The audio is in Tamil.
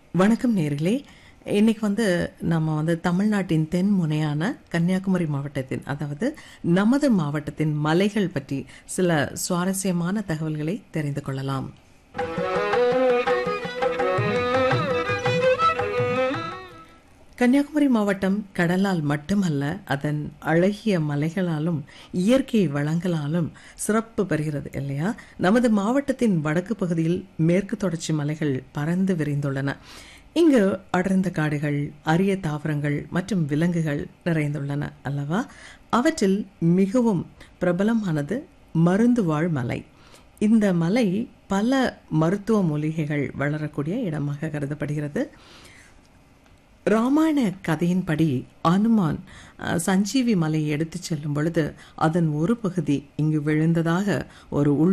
வணக்கம் நேர்களே இன்னைக்கு வந்து நம்ம வந்து தமிழ்நாட்டின் தென் முனையான கன்னியாகுமரி மாவட்டத்தின் அதாவது நமது மாவட்டத்தின் மலைகள் பற்றி சில சுவாரஸ்யமான தகவல்களை தெரிந்து கொள்ளலாம் கன்னியாகுமரி மாவட்டம் கடலால் மட்டுமல்ல அதன் அழகிய மலைகளாலும் இயற்கை வளங்களாலும் சிறப்பு பெறுகிறது இல்லையா நமது மாவட்டத்தின் வடக்கு பகுதியில் மேற்கு தொடர்ச்சி மலைகள் பறந்து விரிந்துள்ளன இங்கு அடர்ந்த காடுகள் அரிய தாவரங்கள் மற்றும் விலங்குகள் நிறைந்துள்ளன அல்லவா அவற்றில் மிகவும் பிரபலமானது மருந்து வாழ் மலை இந்த மலை பல மருத்துவ மூலிகைகள் வளரக்கூடிய இடமாக கருதப்படுகிறது ராமாயண கதையின்படி அனுமான் அஹ், சஞ்சீவி மலையை எடுத்துச் செல்லும் பொழுது அதன் ஒரு பகுதி இங்கு விழுந்ததாக ஒரு உள்